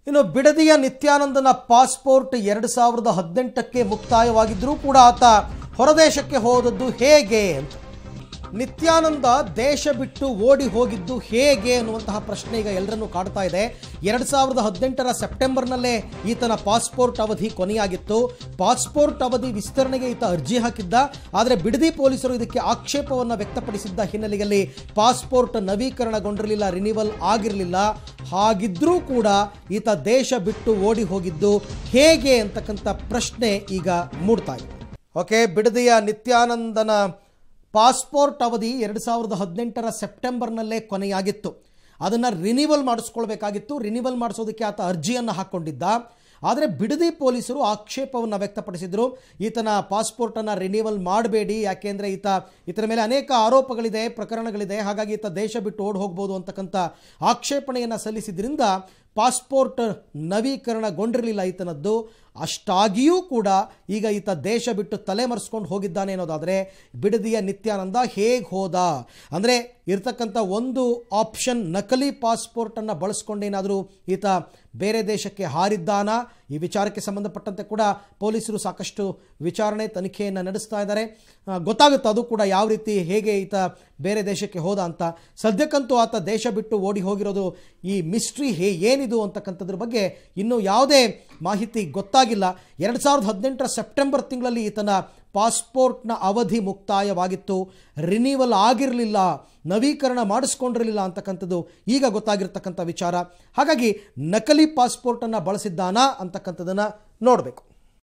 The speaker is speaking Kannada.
ಇನ್ನು ಬಿಡದಿಯ ನಿತ್ಯಾನಂದನ ಪಾಸ್ಪೋರ್ಟ್ ಎರಡು ಸಾವಿರದ ಹದಿನೆಂಟಕ್ಕೆ ಮುಕ್ತಾಯವಾಗಿದ್ದರೂ ಕೂಡ ಆತ ಹೊರದೇಶಕ್ಕೆ ಹೋದದ್ದು ಹೇಗೆ ಅಂತ ನಿತ್ಯಾನಂದ ದೇಶ ಬಿಟ್ಟು ಓಡಿ ಹೋಗಿದ್ದು ಹೇಗೆ ಅನ್ನುವಂತಹ ಪ್ರಶ್ನೆ ಈಗ ಎಲ್ಲರನ್ನೂ ಕಾಡ್ತಾ ಇದೆ ಎರಡು ಸಾವಿರದ ಹದಿನೆಂಟರ ಸೆಪ್ಟೆಂಬರ್ನಲ್ಲೇ ಈತನ ಪಾಸ್ಪೋರ್ಟ್ ಅವಧಿ ಕೊನೆಯಾಗಿತ್ತು ಪಾಸ್ಪೋರ್ಟ್ ಅವಧಿ ವಿಸ್ತರಣೆಗೆ ಈತ ಅರ್ಜಿ ಹಾಕಿದ್ದ ಆದರೆ ಬಿಡದಿ ಪೊಲೀಸರು ಇದಕ್ಕೆ ಆಕ್ಷೇಪವನ್ನು ವ್ಯಕ್ತಪಡಿಸಿದ್ದ ಹಿನ್ನೆಲೆಯಲ್ಲಿ ಪಾಸ್ಪೋರ್ಟ್ ನವೀಕರಣಗೊಂಡಿರಲಿಲ್ಲ ರಿನಿವಲ್ ಆಗಿರಲಿಲ್ಲ ಹಾಗಿದ್ರೂ ಕೂಡ ಈತ ದೇಶ ಬಿಟ್ಟು ಓಡಿ ಹೋಗಿದ್ದು ಹೇಗೆ ಅಂತಕ್ಕಂಥ ಪ್ರಶ್ನೆ ಈಗ ಮೂಡ್ತಾ ಇದೆ ಓಕೆ ಬಿಡದಿಯ ನಿತ್ಯಾನಂದನ ಪಾಸ್ಪೋರ್ಟ್ ಅವಧಿ ಎರಡು ಸಾವಿರದ ಹದಿನೆಂಟರ ಸೆಪ್ಟೆಂಬರ್ನಲ್ಲೇ ಕೊನೆಯಾಗಿತ್ತು ಅದನ್ನು ರಿನಿವಲ್ ಮಾಡಿಸ್ಕೊಳ್ಬೇಕಾಗಿತ್ತು ರಿನಿವಲ್ ಮಾಡಿಸೋದಕ್ಕೆ ಆತ ಅರ್ಜಿಯನ್ನು ಹಾಕ್ಕೊಂಡಿದ್ದ ಆದರೆ ಬಿಡದಿ ಪೊಲೀಸರು ಆಕ್ಷೇಪವನ್ನು ವ್ಯಕ್ತಪಡಿಸಿದರು ಈತನ ಪಾಸ್ಪೋರ್ಟನ್ನು ರಿನಿವಲ್ ಮಾಡಬೇಡಿ ಯಾಕೆಂದರೆ ಈತ ಈತನ ಮೇಲೆ ಅನೇಕ ಆರೋಪಗಳಿದೆ ಪ್ರಕರಣಗಳಿದೆ ಹಾಗಾಗಿ ಈತ ದೇಶ ಬಿಟ್ಟು ಓಡಿ ಹೋಗ್ಬೋದು ಅಂತಕ್ಕಂಥ ಆಕ್ಷೇಪಣೆಯನ್ನು ಸಲ್ಲಿಸಿದ್ರಿಂದ ಪಾಸ್ಪೋರ್ಟ್ ನವೀಕರಣಗೊಂಡಿರಲಿಲ್ಲ ಈತನದ್ದು ಅಷ್ಟಾಗಿಯೂ ಕೂಡ ಈಗ ಈತ ದೇಶ ಬಿಟ್ಟು ತಲೆಮರೆಸ್ಕೊಂಡು ಹೋಗಿದ್ದಾನೆ ಅನ್ನೋದಾದರೆ ಬಿಡದಿಯ ನಿತ್ಯಾನಂದ ಹೇಗೆ ಹೋದ ಅಂದರೆ ಇರ್ತಕ್ಕಂಥ ಒಂದು ಆಪ್ಷನ್ ನಕಲಿ ಪಾಸ್ಪೋರ್ಟನ್ನು ಬಳಸ್ಕೊಂಡೇನಾದರೂ ಈತ ಬೇರೆ ದೇಶಕ್ಕೆ ಹಾರಿದ್ದಾನ ಈ ವಿಚಾರಕ್ಕೆ ಸಂಬಂಧಪಟ್ಟಂತೆ ಕೂಡ ಪೊಲೀಸರು ಸಾಕಷ್ಟು ವಿಚಾರಣೆ ತನಿಖೆಯನ್ನು ನಡೆಸ್ತಾ ಇದ್ದಾರೆ ಆ, ಗೊತ್ತಾಗುತ್ತೆ ಅದು ಕೂಡ ಯಾವ ರೀತಿ ಹೇಗೆ ಈತ ಬೇರೆ ದೇಶಕ್ಕೆ ಹೋದ ಅಂತ ಸದ್ಯಕ್ಕಂತೂ ಆತ ದೇಶ ಬಿಟ್ಟು ಓಡಿ ಹೋಗಿರೋದು ಈ ಮಿಸ್ಟ್ರಿ ಹೇ ಏನಿದು ಅಂತಕ್ಕಂಥದ್ರ ಬಗ್ಗೆ ಇನ್ನೂ ಯಾವುದೇ ಮಾಹಿತಿ ಗೊತ್ತಾಗಿಲ್ಲ ಎರಡು ಸಾವಿರದ ಹದಿನೆಂಟರ ಸೆಪ್ಟೆಂಬರ್ ತಿಂಗಳಲ್ಲಿ ಈತನ ಪಾಸ್ಪೋರ್ಟ್ನ ಅವಧಿ ಮುಕ್ತಾಯವಾಗಿತ್ತು ರಿನಿವಲ್ ಆಗಿರಲಿಲ್ಲ ನವೀಕರಣ ಮಾಡಿಸ್ಕೊಂಡಿರಲಿಲ್ಲ ಅಂತಕ್ಕಂಥದ್ದು ಈಗ ಗೊತ್ತಾಗಿರ್ತಕ್ಕಂಥ ವಿಚಾರ ಹಾಗಾಗಿ ನಕಲಿ ಪಾಸ್ಪೋರ್ಟನ್ನು ಬಳಸಿದ್ದಾನಾ ಅಂತಕ್ಕಂಥದ್ದನ್ನು ನೋಡಬೇಕು